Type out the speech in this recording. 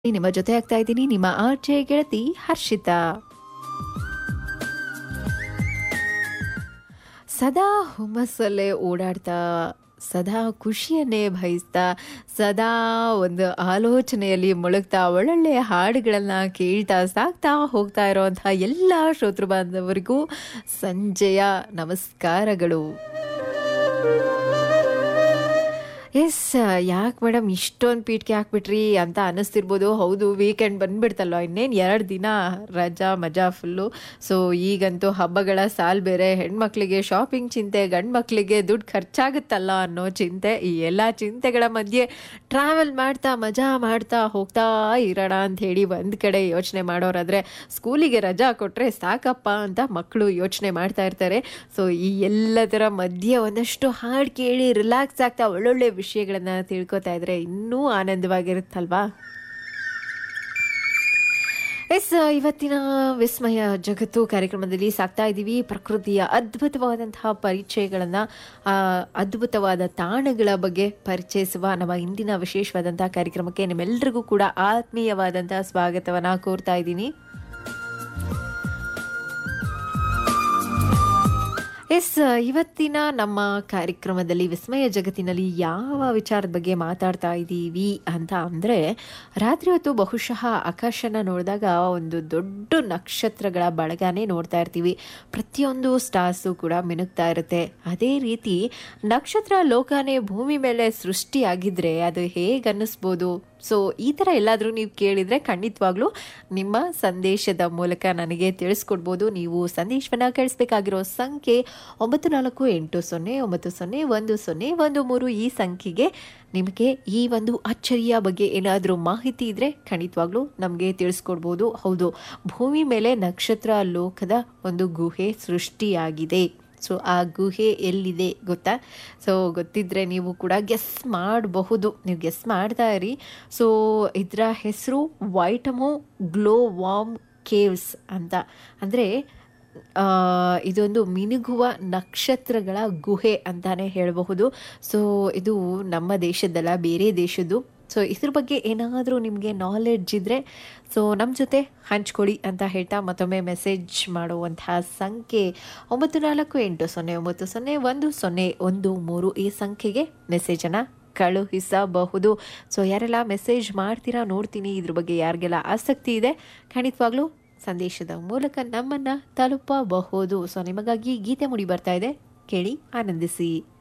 ನಿಮ್ಮ ಜೊತೆ ಆಗ್ತಾ ಇದ್ದೀನಿ ನಿಮ್ಮ ಆರ್ಜೆ ಗೆಳತಿ ಹರ್ಷಿತಾ ಸದಾ ಹುಮ್ಮಸ್ಸಲ್ಲೇ ಓಡಾಡ್ತಾ ಸದಾ ಖುಷಿಯನ್ನೇ ಬಯಸ್ತಾ ಸದಾ ಒಂದು ಆಲೋಚನೆಯಲ್ಲಿ ಮುಳುಗ್ತಾ ಒಳ್ಳೊಳ್ಳೆ ಹಾಡುಗಳನ್ನು ಕೇಳ್ತಾ ಸಾಕ್ತಾ ಹೋಗ್ತಾ ಇರೋವಂಥ ಎಲ್ಲ ಶ್ರೋತೃ ಬಾಂಧವರಿಗೂ ಸಂಜೆಯ ನಮಸ್ಕಾರಗಳು ಎಸ್ ಯಾಕೆ ಮೇಡಮ್ ಇಷ್ಟೊಂದು ಪೀಠಕ್ಕೆ ಹಾಕ್ಬಿಟ್ರಿ ಅಂತ ಅನ್ನಿಸ್ತಿರ್ಬೋದು ಹೌದು ವೀಕೆಂಡ್ ಬಂದ್ಬಿಡ್ತಲ್ವ ಇನ್ನೇನು ಎರಡು ದಿನ ರಜಾ ಮಜಾ ಫುಲ್ಲು ಸೊ ಈಗಂತೂ ಹಬ್ಬಗಳ ಸಾಲ್ ಬೇರೆ ಹೆಣ್ಮಕ್ಳಿಗೆ ಶಾಪಿಂಗ್ ಚಿಂತೆ ಗಂಡು ಮಕ್ಕಳಿಗೆ ದುಡ್ಡು ಖರ್ಚಾಗುತ್ತಲ್ಲ ಅನ್ನೋ ಚಿಂತೆ ಈ ಎಲ್ಲ ಚಿಂತೆಗಳ ಮಧ್ಯೆ ಟ್ರಾವೆಲ್ ಮಾಡ್ತಾ ಮಜಾ ಮಾಡ್ತಾ ಹೋಗ್ತಾ ಇರೋಣ ಅಂತ ಹೇಳಿ ಒಂದು ಕಡೆ ಯೋಚನೆ ಮಾಡೋರಾದರೆ ಸ್ಕೂಲಿಗೆ ರಜಾ ಕೊಟ್ಟರೆ ಸಾಕಪ್ಪ ಅಂತ ಮಕ್ಕಳು ಯೋಚನೆ ಮಾಡ್ತಾ ಇರ್ತಾರೆ ಸೊ ಈ ಎಲ್ಲದರ ಮಧ್ಯೆ ಒಂದಷ್ಟು ಹಾಡು ಕೇಳಿ ರಿಲ್ಯಾಕ್ಸ್ ಆಗ್ತಾ ಒಳ್ಳೊಳ್ಳೆ ವಿಷಯಗಳನ್ನ ತಿಳ್ಕೊತಾ ಇದ್ರೆ ಇನ್ನೂ ಆನಂದವಾಗಿರುತ್ತಲ್ವಾ ಎಸ್ ಇವತ್ತಿನ ವಿಸ್ಮಯ ಜಗತ್ತು ಕಾರ್ಯಕ್ರಮದಲ್ಲಿ ಸಾಕ್ತಾ ಇದ್ದೀವಿ ಪ್ರಕೃತಿಯ ಅದ್ಭುತವಾದಂತಹ ಪರಿಚಯಗಳನ್ನು ಅದ್ಭುತವಾದ ತಾಣಗಳ ಬಗ್ಗೆ ಪರಿಚಯಿಸುವ ನಮ್ಮ ಇಂದಿನ ವಿಶೇಷವಾದಂತಹ ಕಾರ್ಯಕ್ರಮಕ್ಕೆ ನಿಮ್ಮೆಲ್ಲರಿಗೂ ಕೂಡ ಆತ್ಮೀಯವಾದಂತಹ ಸ್ವಾಗತವನ್ನು ಕೋರ್ತಾ ಇದ್ದೀನಿ ಎಸ್ ಇವತ್ತಿನ ನಮ್ಮ ಕಾರ್ಯಕ್ರಮದಲ್ಲಿ ವಿಸ್ಮಯ ಜಗತ್ತಿನಲ್ಲಿ ಯಾವ ವಿಚಾರದ ಬಗ್ಗೆ ಮಾತಾಡ್ತಾ ಇದ್ದೀವಿ ಅಂತ ಅಂದರೆ ರಾತ್ರಿ ಹೊತ್ತು ಬಹುಶಃ ಆಕಾಶನ ನೋಡಿದಾಗ ಒಂದು ದೊಡ್ಡ ನಕ್ಷತ್ರಗಳ ಬಳಗನೇ ನೋಡ್ತಾ ಇರ್ತೀವಿ ಪ್ರತಿಯೊಂದು ಸ್ಟಾರ್ಸು ಕೂಡ ಮಿನುಗ್ತಾ ಇರುತ್ತೆ ಅದೇ ರೀತಿ ನಕ್ಷತ್ರ ಲೋಕನೇ ಭೂಮಿ ಮೇಲೆ ಸೃಷ್ಟಿಯಾಗಿದ್ರೆ ಅದು ಹೇಗೆ ಅನ್ನಿಸ್ಬೋದು ಸೊ ಈ ಥರ ಎಲ್ಲಾದರೂ ನೀವು ಕೇಳಿದರೆ ಖಂಡಿತವಾಗ್ಲೂ ನಿಮ್ಮ ಸಂದೇಶದ ಮೂಲಕ ನನಗೆ ತಿಳಿಸ್ಕೊಡ್ಬೋದು ನೀವು ಸಂದೇಶವನ್ನು ಕಳಿಸ್ಬೇಕಾಗಿರೋ ಸಂಖ್ಯೆ ಒಂಬತ್ತು ನಾಲ್ಕು ಎಂಟು ಸೊನ್ನೆ ಒಂಬತ್ತು ಸೊನ್ನೆ ಒಂದು ಸೊನ್ನೆ ಒಂದು ಮೂರು ಈ ಸಂಖ್ಯೆಗೆ ನಿಮಗೆ ಈ ಒಂದು ಅಚ್ಚರಿಯ ಬಗ್ಗೆ ಏನಾದರೂ ಮಾಹಿತಿ ಇದ್ದರೆ ಖಂಡಿತವಾಗ್ಲೂ ನಮಗೆ ತಿಳಿಸ್ಕೊಡ್ಬೋದು ಹೌದು ಭೂಮಿ ಮೇಲೆ ನಕ್ಷತ್ರ ಲೋಕದ ಒಂದು ಗುಹೆ ಸೃಷ್ಟಿಯಾಗಿದೆ ಸೊ ಆ ಗುಹೆ ಎಲ್ಲಿದೆ ಗೊತ್ತಾ ಸೊ ಗೊತ್ತಿದ್ದರೆ ನೀವು ಕೂಡ ಗೆಸ್ ಮಾಡಬಹುದು ನೀವು ಗೆಸ್ ಮಾಡ್ತಾ ಇರಿ ಸೊ ಇದರ ಹೆಸರು ವೈಟಮೋ ಗ್ಲೋ ವಾಮ್ ಕೇವ್ಸ್ ಅಂತ ಅಂದರೆ ಇದೊಂದು ಮಿನುಗುವ ನಕ್ಷತ್ರಗಳ ಗುಹೆ ಅಂತಾನೆ ಹೇಳಬಹುದು ಸೊ ಇದು ನಮ್ಮ ದೇಶದ್ದಲ್ಲ ಬೇರೆ ದೇಶದ್ದು ಸೊ ಇದ್ರ ಬಗ್ಗೆ ಏನಾದರೂ ನಿಮಗೆ ನಾಲೆಡ್ಜ್ ಇದ್ದರೆ ಸೊ ನಮ್ಮ ಜೊತೆ ಹಂಚ್ಕೊಳ್ಳಿ ಅಂತ ಹೇಳ್ತಾ ಮತ್ತೊಮ್ಮೆ ಮೆಸೇಜ್ ಮಾಡುವಂತಹ ಸಂಖ್ಯೆ ಒಂಬತ್ತು ನಾಲ್ಕು ಎಂಟು ಸೊನ್ನೆ ಒಂಬತ್ತು ಸೊನ್ನೆ ಒಂದು ಸೊನ್ನೆ ಒಂದು ಮೂರು ಈ ಸಂಖ್ಯೆಗೆ ಮೆಸೇಜನ್ನು ಕಳುಹಿಸಬಹುದು ಸೊ ಯಾರೆಲ್ಲ ಮೆಸೇಜ್ ಮಾಡ್ತೀರಾ ನೋಡ್ತೀನಿ ಇದ್ರ ಬಗ್ಗೆ ಯಾರಿಗೆಲ್ಲ ಆಸಕ್ತಿ ಇದೆ ಖಂಡಿತವಾಗ್ಲೂ ಸಂದೇಶದ ಮೂಲಕ ನಮ್ಮನ್ನು ತಲುಪಬಹುದು ಸೊ ನಿಮಗಾಗಿ ಗೀತೆ ಮುಡಿ ಬರ್ತಾ ಇದೆ ಕೇಳಿ ಆನಂದಿಸಿ